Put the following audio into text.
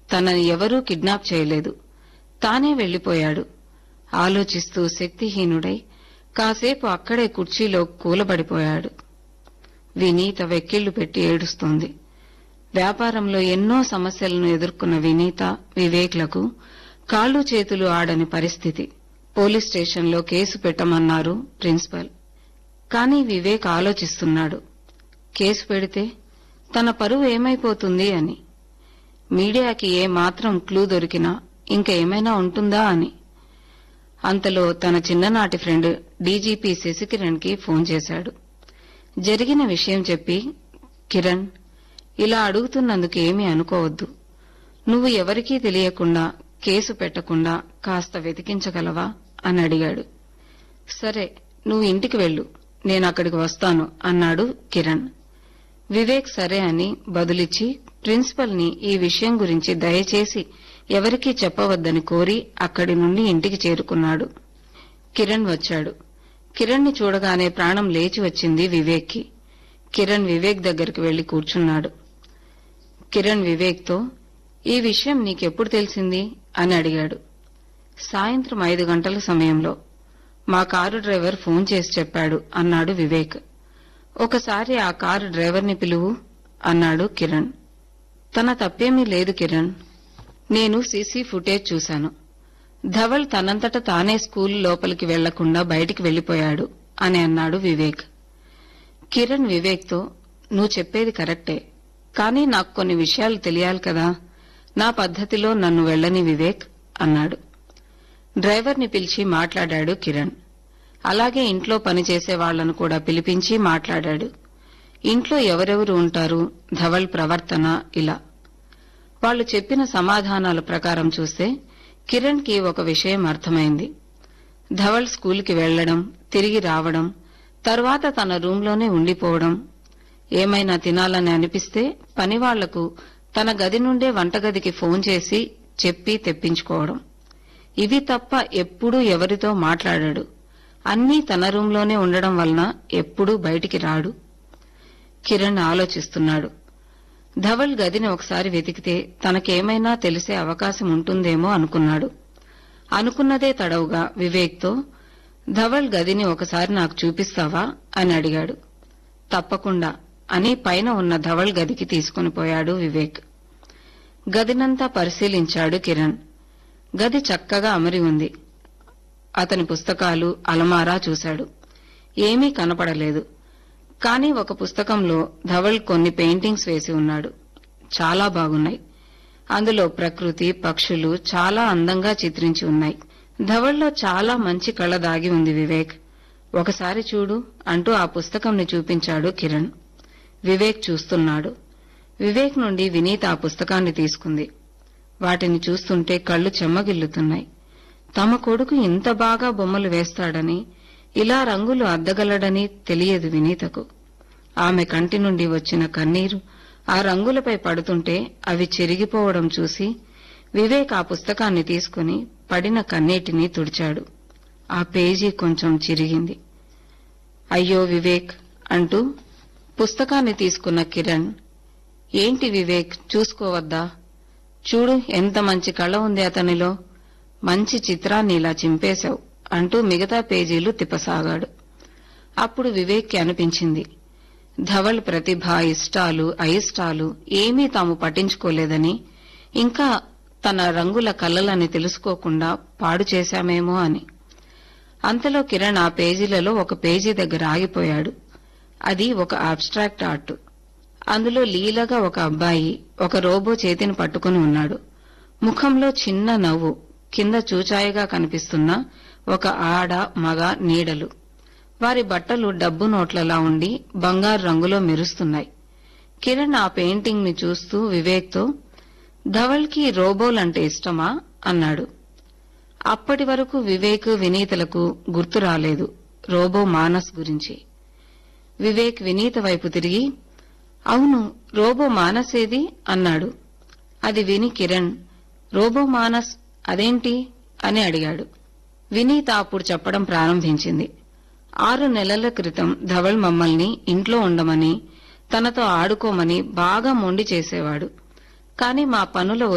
తనని ఎవరూ కిడ్నాప్ చేయలేదు తానే వెళ్లిపోయాడు ఆలోచిస్తూ శక్తిహీనుడై కాసేపు అక్కడే కుర్చీలో కూలబడిపోయాడు వినీత వెక్కిళ్లు పెట్టి ఏడుస్తోంది వ్యాపారంలో ఎన్నో సమస్యలను ఎదుర్కొన్న వినీత వివేక్లకు కాళ్ళు చేతులు ఆడని పరిస్థితి పోలీస్ స్టేషన్లో కేసు పెట్టమన్నారు ప్రిన్సిపల్ కానీ వివేక్ ఆలోచిస్తున్నాడు కేసు పెడితే తన పరువు ఏమైపోతుంది అని మీడియాకి ఏ మాత్రం క్లూ దొరికినా ఇంక ఏమైనా ఉంటుందా అని అంతలో తన చిన్ననాటి ఫ్రెండ్ డీజీపీ శశికిరణ్ కి ఫోన్ చేశాడు జరిగిన విషయం చెప్పి కిరణ్ ఇలా అడుగుతున్నందుకు ఏమీ అనుకోవద్దు నువ్వు ఎవరికీ తెలియకుండా కేసు పెట్టకుండా కాస్త వెతికించగలవా అని అడిగాడు సరే నువ్వు ఇంటికి వెళ్ళు నేను అక్కడికి వస్తాను అన్నాడు కిరణ్ వివేక్ సరే అని బదులిచ్చి ప్రిన్సిపల్ ని ఈ విషయం గురించి దయచేసి ఎవరికీ చెప్పవద్దని కోరి అక్కడి నుండి ఇంటికి చేరుకున్నాడు కిరణ్ వచ్చాడు కిరణ్ ని చూడగానే ప్రాణం లేచి వచ్చింది వివేక్కి కిరణ్ వివేక్ దగ్గరికి వెళ్లి కూర్చున్నాడు కిరణ్ వివేక్తో ఈ విషయం నీకెప్పుడు తెలిసింది అని అడిగాడు సాయంత్రం ఐదు గంటల సమయంలో మా కారు డ్రైవర్ ఫోన్ చేసి చెప్పాడు అన్నాడు వివేక్ ఒకసారి ఆ కారు డ్రైవర్ని పిలువు అన్నాడు కిరణ్ తన తప్పేమీ లేదు కిరణ్ నేను సీసీ ఫుటేజ్ చూశాను ధవల్ తనంతట తానే స్కూల్ లోపలికి వెళ్లకుండా బయటికి వెళ్లిపోయాడు అని అన్నాడు వివేక్ కిరణ్ వివేక్తో నువ్వు చెప్పేది కరెక్టే కానీ నాకు కొన్ని విషయాలు తెలియాలి కదా నా పద్ధతిలో నన్ను వెళ్ళని వివేక్ అన్నాడు డ్రైవర్ని పిలిచి మాట్లాడాడు కిరణ్ అలాగే ఇంట్లో పనిచేసే వాళ్లను కూడా పిలిపించి మాట్లాడాడు ఇంట్లో ఎవరెవరు ఉంటారు ధవల్ ప్రవర్తన ఇలా వాళ్లు చెప్పిన సమాధానాల ప్రకారం చూస్తే కిరణ్ కి ఒక విషయం అర్థమైంది ధవల్ స్కూల్కి వెళ్లడం తిరిగి రావడం తర్వాత తన రూంలోనే ఉండిపోవడం ఏమైనా తినాలని అనిపిస్తే పనివాళ్లకు తన గది నుండే వంటగదికి ఫోన్ చేసి చెప్పి తెప్పించుకోవడం ఇవి తప్ప ఎప్పుడూ ఎవరితో మాట్లాడాడు అన్నీ తన రూంలోనే ఉండడం వలన ఎప్పుడూ బయటికి రాడు కిరణ్ ఆలోచిస్తున్నాడు ధవల్ గదిని ఒకసారి వెతికితే తనకేమైనా తెలిసే అవకాశం ఉంటుందేమో అనుకున్నాడు అనుకున్నదే తడవుగా వివేక్తో ధవల్ గదిని ఒకసారి నాకు చూపిస్తావా అని అడిగాడు తప్పకుండా అని పైన ఉన్న ధవల్ గదికి తీసుకుని పోయాడు వివేక్ గదినంతా పరిశీలించాడు కిరణ్ గది చక్కగా అమరి ఉంది అతని పుస్తకాలు అలమారా చూశాడు ఏమీ కనపడలేదు కాని ఒక పుస్తకంలో ధవల్ కొన్ని పెయింటింగ్స్ వేసి ఉన్నాడు చాలా బాగున్నాయి అందులో ప్రకృతి పక్షులు చాలా అందంగా చిత్రించి ఉన్నాయి ధవల్లో చాలా మంచి కళ దాగి ఉంది వివేక్ ఒకసారి చూడు అంటూ ఆ పుస్తకంని చూపించాడు కిరణ్ వివేక్ చూస్తున్నాడు వివేక్ నుండి వినీత ఆ పుస్తకాన్ని తీసుకుంది వాటిని చూస్తుంటే కళ్ళు చెమ్మగిల్లుతున్నాయి తమ కొడుకు ఇంత బాగా బొమ్మలు వేస్తాడని ఇలా రంగులు అద్దగలడని తెలియదు వినీతకు ఆమె కంటి నుండి వచ్చిన కన్నీరు ఆ రంగులపై పడుతుంటే అవి చెరిగిపోవడం చూసి వివేక్ ఆ పుస్తకాన్ని తీసుకుని పడిన కన్నీటిని తుడిచాడు ఆ పేజీ కొంచెం చిరిగింది అయ్యో వివేక్ అంటూ పుస్తకాన్ని తీసుకున్న కిరణ్ ఏంటి వివేక్ చూసుకోవద్దా చూడు ఎంత మంచి కళ ఉంది అతనిలో మంచి చిత్రాన్ని ఇలా చింపేశావు అంటూ మిగతా పేజీలు తిప్పసాగాడు అప్పుడు వివేక్కి అనిపించింది ధవల్ ప్రతిభ ఇష్టాలు అయిష్టాలు ఏమీ తాము పట్టించుకోలేదని ఇంకా తన రంగుల కలలని తెలుసుకోకుండా పాడు చేశామేమో అని అంతలో కిరణ్ ఆ పేజీలలో ఒక పేజీ దగ్గర ఆగిపోయాడు అది ఒక అబ్స్ట్రాక్ట్ ఆర్ట్ అందులో లీలగా ఒక అబ్బాయి ఒక రోబో చేతిని పట్టుకుని ఉన్నాడు ముఖంలో చిన్న నవ్వు కింద చూచాయిగా కనిపిస్తున్న ఒక ఆడ మగ నీడలు వారి బట్టలు డబ్బు నోట్లలా ఉండి బంగారు రంగులో మెరుస్తున్నాయి కిరణ్ ఆ పెయింటింగ్ ని చూస్తూ వివేక్తో ధవల్కి రోబోలంటే ఇష్టమా అన్నాడు అప్పటి వరకు వివేక్ వినీతలకు గుర్తు రాలేదు రోబో మానస్ గురించి వివేక్ వినీత వైపు తిరిగి అవును రోబో మానసేది అన్నాడు అది విని కిరణ్ రోబో మానస్ అదేంటి అని అడిగాడు వినీత అప్పుడు చెప్పడం ప్రారంభించింది ఆరు నెలల క్రితం ధవల్ మమ్మల్ని ఇంట్లో ఉండమని తనతో ఆడుకోమని బాగా మొండి చేసేవాడు కాని మా పనుల